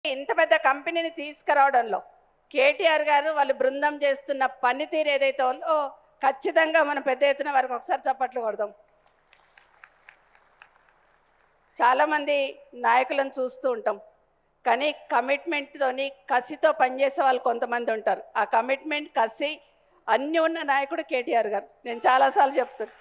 ఇంత పెద్ద కంపెనీని తీసుకురావడంలో కేటీఆర్ గారు వాళ్ళు బృందం చేస్తున్న పనితీరు ఏదైతే ఉందో ఖచ్చితంగా మనం పెద్ద ఎత్తున వారికి ఒకసారి చప్పట్లు కొడదాం చాలామంది నాయకులను చూస్తూ ఉంటాం కానీ కమిట్మెంట్తోని కసితో పనిచేసే వాళ్ళు కొంతమంది ఉంటారు ఆ కమిట్మెంట్ కసి అన్నీ ఉన్న నాయకుడు కేటీఆర్ గారు నేను చాలాసార్లు చెప్తాను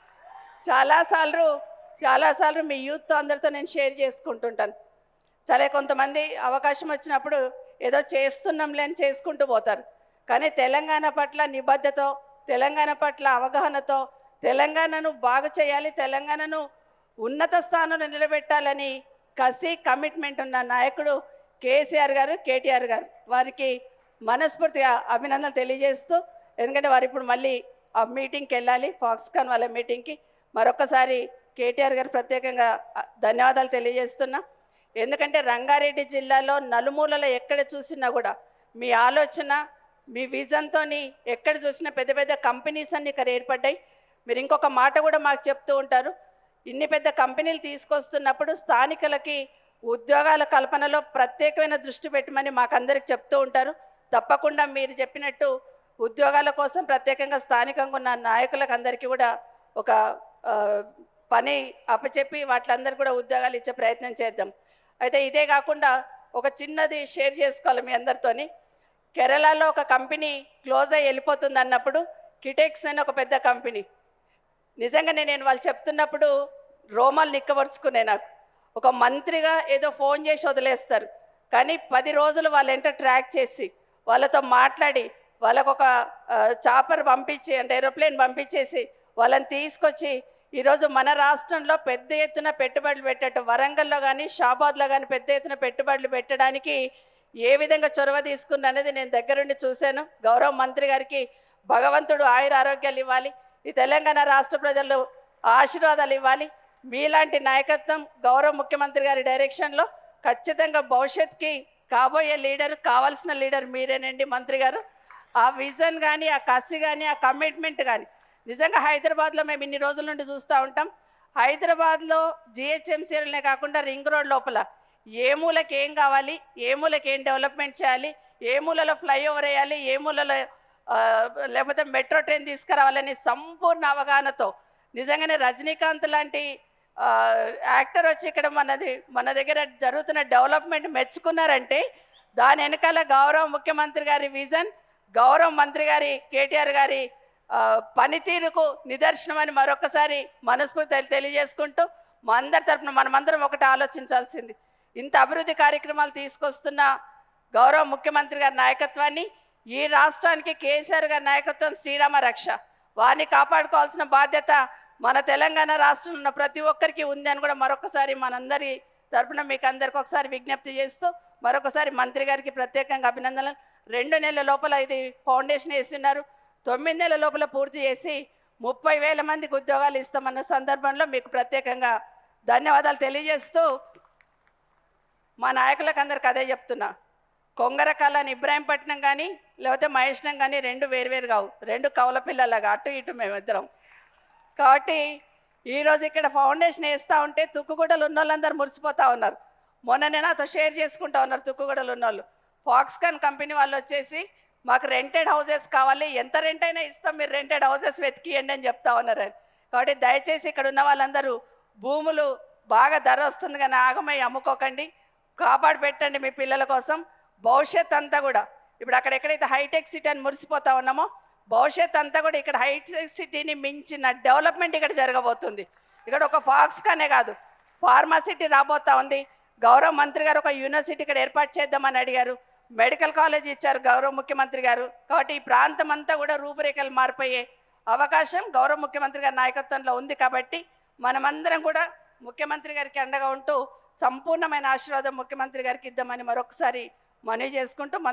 చాలాసార్లు చాలాసార్లు మీ యూత్తో అందరితో నేను షేర్ చేసుకుంటుంటాను సరే కొంతమంది అవకాశం వచ్చినప్పుడు ఏదో చేస్తున్నాంలే అని చేసుకుంటూ పోతారు కానీ తెలంగాణ పట్ల నిబద్ధతో తెలంగాణ పట్ల అవగాహనతో తెలంగాణను బాగు చేయాలి తెలంగాణను ఉన్నత స్థానంలో నిలబెట్టాలని కసి కమిట్మెంట్ ఉన్న నాయకుడు కేసీఆర్ గారు కేటీఆర్ గారు వారికి మనస్ఫూర్తిగా అభినందనలు తెలియజేస్తూ ఎందుకంటే వారు ఇప్పుడు మళ్ళీ ఆ మీటింగ్కి వెళ్ళాలి ఫాక్స్కాన్ వాళ్ళ మీటింగ్కి మరొకసారి కేటీఆర్ గారు ప్రత్యేకంగా ఆ, ధన్యవాదాలు తెలియజేస్తున్నా ఎందుకంటే రంగారెడ్డి జిల్లాలో నలుమూలలో ఎక్కడ చూసినా కూడా మీ ఆలోచన మీ విజన్తోని ఎక్కడ చూసినా పెద్ద పెద్ద కంపెనీస్ అన్ని ఇక్కడ ఏర్పడ్డాయి మీరు ఇంకొక మాట కూడా మాకు చెప్తూ ఉంటారు ఇన్ని పెద్ద కంపెనీలు తీసుకొస్తున్నప్పుడు స్థానికులకి ఉద్యోగాల కల్పనలో ప్రత్యేకమైన దృష్టి పెట్టమని మాకందరికి చెప్తూ ఉంటారు తప్పకుండా మీరు చెప్పినట్టు ఉద్యోగాల కోసం ప్రత్యేకంగా స్థానికంగా ఉన్న నాయకులకు అందరికీ కూడా ఒక ఆ, పని అప్పచెప్పి వాటిలందరికీ కూడా ఉద్యోగాలు ఇచ్చే ప్రయత్నం చేద్దాం అయితే ఇదే కాకుండా ఒక చిన్నది షేర్ చేసుకోవాలి మీ అందరితోని కేరళలో ఒక కంపెనీ క్లోజ్ అయ్యి వెళ్ళిపోతుంది అన్నప్పుడు కిటెక్స్ అని ఒక పెద్ద కంపెనీ నిజంగానే నేను వాళ్ళు చెప్తున్నప్పుడు రోమాలు నిక్కబరుచుకునే నాకు ఒక మంత్రిగా ఏదో ఫోన్ చేసి వదిలేస్తారు కానీ పది రోజులు వాళ్ళ ఎంట ట్రాక్ చేసి వాళ్ళతో మాట్లాడి వాళ్ళకు ఒక చాపర్ పంపించి అంటే ఏరోప్లేన్ పంపించేసి వాళ్ళని తీసుకొచ్చి ఈరోజు మన రాష్ట్రంలో పెద్ద ఎత్తున పెట్టుబడులు పెట్టట్టు వరంగల్లో కానీ షాబాద్లో కానీ పెద్ద ఎత్తున పెట్టుబడులు పెట్టడానికి ఏ విధంగా చొరవ తీసుకున్న అనేది నేను దగ్గరుండి చూశాను గౌరవ మంత్రి గారికి భగవంతుడు ఆయుర ఆరోగ్యాలు ఇవ్వాలి ఈ తెలంగాణ రాష్ట్ర ప్రజలు ఆశీర్వాదాలు ఇవ్వాలి మీలాంటి నాయకత్వం గౌరవ ముఖ్యమంత్రి గారి డైరెక్షన్లో ఖచ్చితంగా భవిష్యత్కి కాబోయే లీడర్ కావాల్సిన లీడర్ మీరేనండి మంత్రి గారు ఆ విజన్ కానీ ఆ కసి కానీ ఆ కమిట్మెంట్ కానీ నిజంగా హైదరాబాద్లో మేము ఇన్ని రోజుల నుండి చూస్తూ ఉంటాం హైదరాబాద్లో జిహెచ్ఎంసీలనే కాకుండా రింగ్ రోడ్ లోపల ఏ మూలకి ఏం కావాలి ఏ మూలకి ఏం డెవలప్మెంట్ చేయాలి ఏ మూలలో ఫ్లైఓవర్ వేయాలి ఏ మూలలో ఆ, లేకపోతే మెట్రో ట్రైన్ తీసుకురావాలని సంపూర్ణ అవగాహనతో నిజంగానే రజనీకాంత్ లాంటి ఆ, యాక్టర్ వచ్చి ఇక్కడ మనది మన దగ్గర జరుగుతున్న డెవలప్మెంట్ మెచ్చుకున్నారంటే దాని వెనకాల గౌరవ ముఖ్యమంత్రి గారి విజన్ గౌరవ మంత్రి గారి కేటీఆర్ గారి ఆ, పనితీరుకు నిదర్శనం అని మరొకసారి మనస్ఫూర్తి తెలి- తెలియజేసుకుంటూ మా అందరి తరపున మనమందరం ఒకటి ఆలోచించాల్సింది ఇంత అభివృద్ధి కార్యక్రమాలు తీసుకొస్తున్న గౌరవ ముఖ్యమంత్రి గారి నాయకత్వాన్ని ఈ రాష్ట్రానికి కేసీఆర్ గారి నాయకత్వం శ్రీరామ రక్ష వారిని కాపాడుకోవాల్సిన బాధ్యత మన తెలంగాణ రాష్ట్రంలో ఉన్న ప్రతి ఒక్కరికి ఉంది అని కూడా మరొకసారి మనందరి తరపున మీకు అందరికి ఒకసారి విజ్ఞప్తి చేస్తూ మరొకసారి మంత్రి గారికి ప్రత్యేకంగా అభినందనలు రెండు నెలల లోపల ఇది ఫౌండేషన్ వేస్తున్నారు తొమ్మిది నెలల లోపల పూర్తి చేసి ముప్పై వేల మందికి ఉద్యోగాలు ఇస్తామన్న సందర్భంలో మీకు ప్రత్యేకంగా ధన్యవాదాలు తెలియజేస్తూ మా నాయకులకు అందరికి అదే చెప్తున్నా కొంగరకాలని ఇబ్రాహీంపట్నం కానీ లేకపోతే మహేష్నం కానీ రెండు వేరువేరు కావు రెండు కవల పిల్లలాగా అటు ఇటు మేమిద్దరం కాబట్టి ఈరోజు ఇక్కడ ఫౌండేషన్ వేస్తూ ఉంటే తుక్కుగూడలు ఉన్న వాళ్ళందరూ మురిసిపోతా ఉన్నారు మొన్ననే నాతో షేర్ చేసుకుంటా ఉన్నారు తుక్కుగూడలు ఉన్న వాళ్ళు ఫాక్స్కాన్ కంపెనీ వాళ్ళు వచ్చేసి మాకు రెంటెడ్ హౌసెస్ కావాలి ఎంత రెంట్ అయినా ఇస్తాం మీరు రెంటెడ్ హౌసెస్ వెతికియండి అని చెప్తా ఉన్నారు కాబట్టి దయచేసి ఇక్కడ ఉన్న వాళ్ళందరూ భూములు బాగా ధర వస్తుంది కానీ ఆగమై అమ్ముకోకండి కాపాడు పెట్టండి మీ పిల్లల కోసం భవిష్యత్ అంతా కూడా ఇప్పుడు అక్కడ ఎక్కడైతే హైటెక్ సిటీ అని మురిసిపోతా ఉన్నామో భవిష్యత్ అంతా కూడా ఇక్కడ హైటెక్ సిటీని మించిన డెవలప్మెంట్ ఇక్కడ జరగబోతుంది ఇక్కడ ఒక ఫాక్స్కానే కాదు ఫార్మా సిటీ రాబోతా ఉంది గౌరవ మంత్రి గారు ఒక యూనివర్సిటీ ఇక్కడ ఏర్పాటు చేద్దామని అడిగారు మెడికల్ కాలేజ్ ఇచ్చారు గౌరవ ముఖ్యమంత్రి గారు కాబట్టి ఈ ప్రాంతం అంతా కూడా రూపురేఖలు మారిపోయే అవకాశం గౌరవ ముఖ్యమంత్రి గారి నాయకత్వంలో ఉంది కాబట్టి మనమందరం కూడా ముఖ్యమంత్రి గారికి అండగా ఉంటూ సంపూర్ణమైన ఆశీర్వాదం ముఖ్యమంత్రి గారికి ఇద్దామని మరొకసారి మనవి చేసుకుంటూ